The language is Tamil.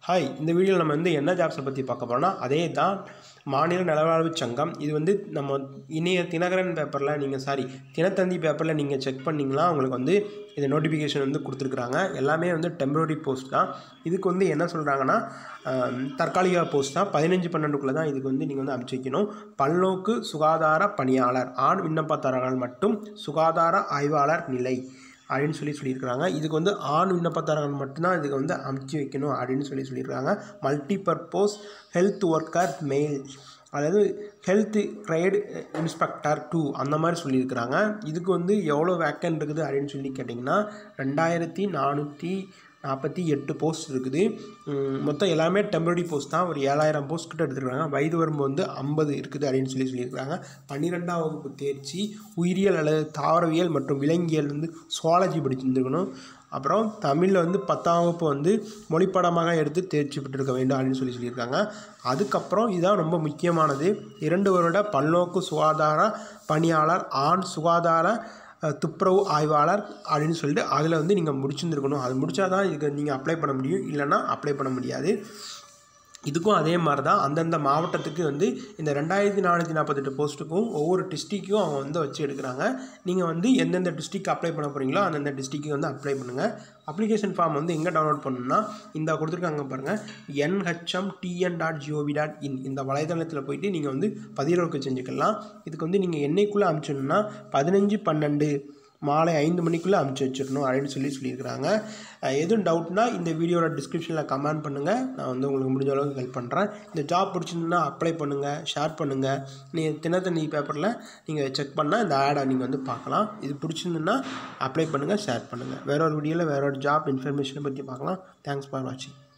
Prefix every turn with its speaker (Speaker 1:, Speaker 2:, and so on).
Speaker 1: ஹாய் இந்த வீடியோவில் நம்ம வந்து என்ன ஜாப்ஸை பற்றி பார்க்க போறோம்னா அதே தான் மாநில நலவாழ்வு சங்கம் இது வந்து நம்ம இணைய தினகரன் பேப்பரில் நீங்கள் சாரி தினத்தந்தி பேப்பரில் நீங்கள் செக் பண்ணிங்கன்னா உங்களுக்கு வந்து இது நோட்டிஃபிகேஷன் வந்து கொடுத்துருக்குறாங்க எல்லாமே வந்து டெம்பரரி போஸ்ட் தான் இதுக்கு வந்து என்ன சொல்கிறாங்கன்னா ஆம், தற்காலிக போஸ்ட் தான் பதினஞ்சு பன்னெண்டுக்குள்ளே தான் இதுக்கு வந்து நீங்கள் வந்து அனுப்பிச்சி வைக்கணும் பல்நோக்கு சுகாதார பணியாளர் ஆண் விண்ணப்பதாரர்கள் மட்டும் சுகாதார ஆய்வாளர் நிலை அப்படின்னு சொல்லி சொல்லியிருக்கிறாங்க இதுக்கு வந்து ஆண் விண்ணப்பதாரர்கள் மட்டும்தான் இதுக்கு வந்து அமுச்சு வைக்கணும் அப்படின்னு சொல்லி சொல்லியிருக்காங்க multi purpose health worker male அதாவது ஹெல்த் ட்ரேட் இன்ஸ்பெக்டர் டூ அந்த மாதிரி சொல்லியிருக்கிறாங்க இதுக்கு வந்து எவ்வளோ வேக்கன்ட் இருக்குது அப்படின்னு சொல்லி கேட்டிங்கன்னா ரெண்டாயிரத்தி நானூற்றி நாற்பத்தி எட்டு போஸ்ட் இருக்குது உம், மொத்தம் எல்லாமே டெம்பரரி போஸ்ட் தான் ஒரு ஏழாயிரம் போஸ்ட் கிட்ட எடுத்துருக்காங்க வயது வரம்பு வந்து ஐம்பது இருக்குது அப்படின்னு சொல்லி சொல்லியிருக்காங்க பன்னிரெண்டாம் வகுப்பு தேர்ச்சி உயிரியல் அல்லது தாவரவியல் மற்றும் விலங்கியல் வந்து சுவாலஜி படிச்சிருந்துருக்கணும் அப்புறம் தமிழில் வந்து பத்தாம் வகுப்பு வந்து மொழிப்படமாக எடுத்து தேர்ச்சி பெற்றிருக்க வேண்டும் அப்படின்னு சொல்லி சொல்லியிருக்காங்க அதுக்கப்புறம் இதுதான் ரொம்ப முக்கியமானது இரண்டு வருட பல்நோக்கு சுகாதார பணியாளர் ஆண் சுகாதார அஹ், துப்புரவு ஆய்வாளர் அப்படின்னு சொல்லிட்டு அதில் வந்து நீங்கள் முடிச்சிருந்துருக்கணும் அது முடிச்சா தான் இதுக்கு நீங்கள் அப்ளை பண்ண முடியும் இல்லைன்னா அப்ளை பண்ண முடியாது இதுக்கும் அதே மாதிரி தான் அந்தந்த மாவட்டத்துக்கு வந்து இந்த ரெண்டாயிரத்தி நானூற்றி நாற்பத்தெட்டு போஸ்ட்டுக்கும் ஒவ்வொரு டிஸ்ட்ரிக்கும் அவங்க வந்து வச்சு எடுக்கிறாங்க நீங்கள் வந்து எந்தெந்த டிஸ்ட்ரிக் அப்ளை பண்ண போகிறீங்களோ அந்தந்த டிஸ்ட்ரிக்கு வந்து அப்ளை பண்ணுங்கள் அப்ளிகேஷன் ஃபார்ம் வந்து எங்கே டவுன்லோட் பண்ணணும்னா இந்த கொடுத்துருக்காங்க பாருங்கள் NHM TN dot G O V dot in இந்த வலைதளத்தில் போயிட்டு நீங்கள் வந்து பதிவிறக்கம் செஞ்சுக்கலாம் இதுக்கு வந்து நீங்கள் என்னைக்குள்ளே அனுப்பிச்சணும்னா பதினஞ்சு பன்னெண்டு மாலை ஐந்து மணிக்குள்ளே அனுப்பிச்சி வச்சிடணும் அப்படின்னு சொல்லி சொல்லியிருக்கிறாங்க அஹ் எதுவும் டவுட்னா இந்த வீடியோட டிஸ்கிரிப்ஷனில் கமெண்ட் பண்ணுங்கள் நான் வந்து உங்களுக்கு முடிஞ்ச அளவுக்கு ஹெல்ப் பண்ணுறேன் இந்த ஜாப் பிடிச்சிருந்தா அப்ளை பண்ணுங்கள் ஷேர் பண்ணுங்கள் நீங்கள் தினத்தந்தி பேப்பரில் நீங்கள் செக் பண்ணால் இந்த ஆடை நீங்கள் வந்து பார்க்கலாம் இது பிடிச்சிருந்துன்னா அப்ளை பண்ணுங்கள் ஷேர் பண்ணுங்கள் வேற ஒரு வீடியோவில் வேற ஒரு ஜாப் இன்ஃபர்மேஷனை பற்றி பார்க்கலாம் தேங்க்ஸ் ஃபார் வாட்சிங்